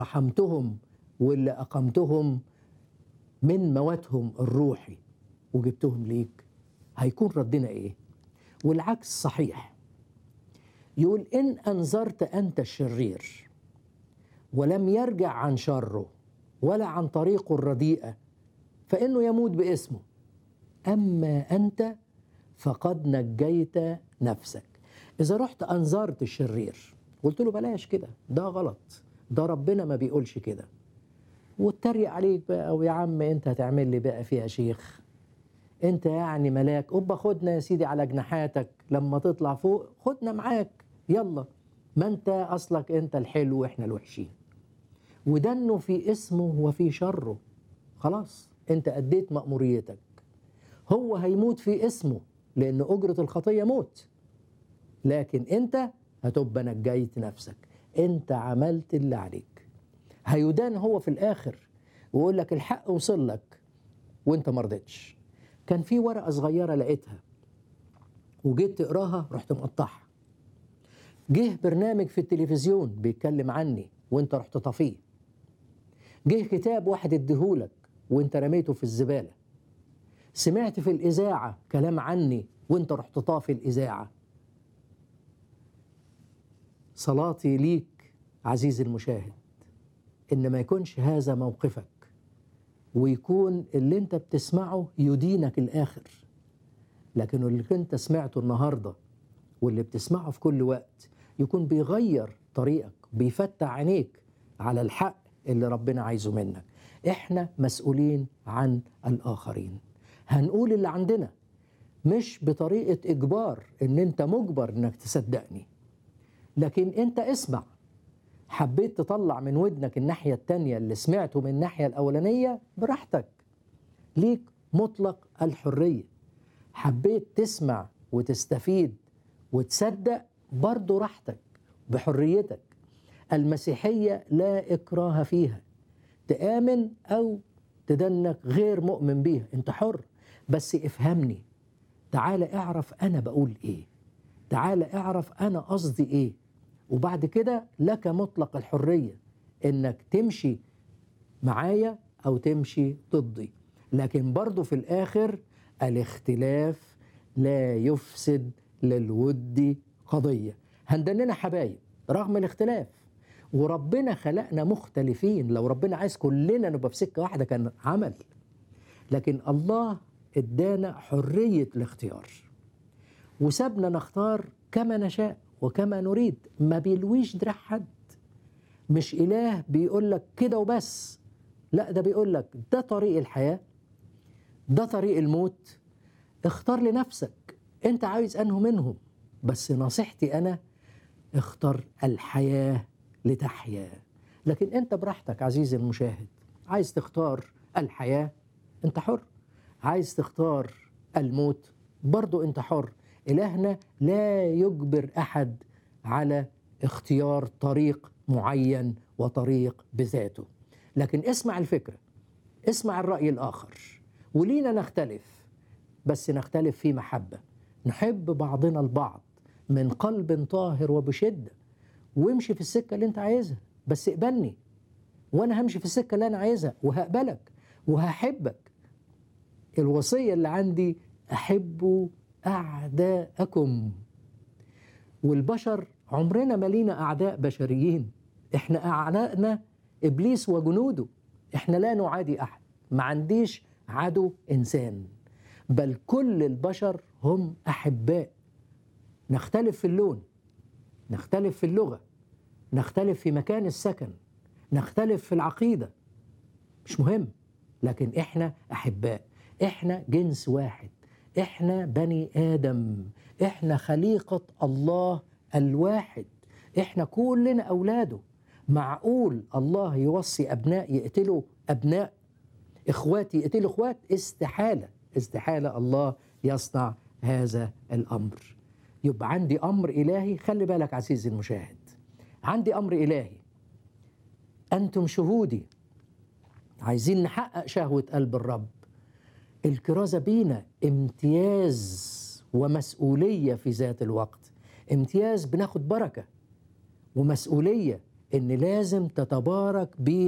رحمتهم واللي أقمتهم من موتهم الروحي وجبتهم ليك هيكون ردنا إيه والعكس صحيح يقول إن أنذرت أنت الشرير ولم يرجع عن شره ولا عن طريقه الرديئة فإنه يموت باسمه أما أنت فقد نجيت نفسك إذا رحت أنذرت الشرير قلت له بلاش كده ده غلط ده ربنا ما بيقولش كده واتريق عليك بقى ويا عم انت هتعمل لي بقى فيها شيخ انت يعني ملاك ابا خدنا يا سيدي على جناحاتك لما تطلع فوق خدنا معاك يلا ما انت اصلك انت الحلو واحنا الوحشين ودنه في اسمه وفي شره خلاص انت اديت مأموريتك هو هيموت في اسمه لان اجرة الخطية موت لكن انت هتبقى نجيت نفسك انت عملت اللي عليك هيدان هو في الاخر ويقول لك الحق وصل لك وانت ما رضيتش كان في ورقه صغيره لقيتها وجيت تقراها رحت مقطعها جه برنامج في التلفزيون بيتكلم عني وانت رحت طفيه جه كتاب واحد اديهولك وانت رميته في الزباله سمعت في الاذاعه كلام عني وانت رحت طافي الاذاعه صلاتي ليك عزيزي المشاهد ان ما يكونش هذا موقفك ويكون اللي انت بتسمعه يدينك الاخر لكن اللي انت سمعته النهارده واللي بتسمعه في كل وقت يكون بيغير طريقك بيفتح عينيك على الحق اللي ربنا عايزه منك احنا مسؤولين عن الاخرين هنقول اللي عندنا مش بطريقه اجبار ان انت مجبر انك تصدقني لكن انت اسمع حبيت تطلع من ودنك الناحية التانية اللي سمعته من الناحية الأولانية براحتك ليك مطلق الحرية حبيت تسمع وتستفيد وتصدق برضه راحتك بحريتك المسيحية لا إكراه فيها تآمن أو تدنك غير مؤمن بيها أنت حر بس افهمني تعال اعرف أنا بقول إيه تعال اعرف أنا قصدي إيه وبعد كده لك مطلق الحرية انك تمشي معايا او تمشي ضدي لكن برضو في الاخر الاختلاف لا يفسد للود قضية هندننا حبايب رغم الاختلاف وربنا خلقنا مختلفين لو ربنا عايز كلنا نبقى في سكة واحدة كان عمل لكن الله ادانا حرية الاختيار وسابنا نختار كما نشاء وكما نريد ما بيلويش دراع حد مش إله بيقول لك كده وبس لا ده بيقول لك ده طريق الحياة ده طريق الموت اختار لنفسك انت عايز انه منهم بس نصيحتي انا اختار الحياة لتحيا لكن انت براحتك عزيزي المشاهد عايز تختار الحياة انت حر عايز تختار الموت برضو انت حر إلهنا لا يجبر أحد على اختيار طريق معين وطريق بذاته لكن اسمع الفكرة اسمع الرأي الآخر ولينا نختلف بس نختلف في محبة نحب بعضنا البعض من قلب طاهر وبشدة وامشي في السكة اللي انت عايزها بس اقبلني وانا همشي في السكة اللي انا عايزها وهقبلك وهحبك الوصية اللي عندي أحبوا أعداءكم والبشر عمرنا ما لينا أعداء بشريين إحنا أعدائنا إبليس وجنوده إحنا لا نعادي أحد ما عنديش عدو إنسان بل كل البشر هم أحباء نختلف في اللون نختلف في اللغة نختلف في مكان السكن نختلف في العقيدة مش مهم لكن إحنا أحباء إحنا جنس واحد احنا بني ادم احنا خليقه الله الواحد احنا كلنا اولاده معقول الله يوصي ابناء يقتلوا ابناء اخوات يقتلوا اخوات استحاله استحاله الله يصنع هذا الامر يبقى عندي امر الهي خلي بالك عزيزي المشاهد عندي امر الهي انتم شهودي عايزين نحقق شهوه قلب الرب الكرازة بينا امتياز ومسؤولية في ذات الوقت امتياز بناخد بركة ومسؤولية ان لازم تتبارك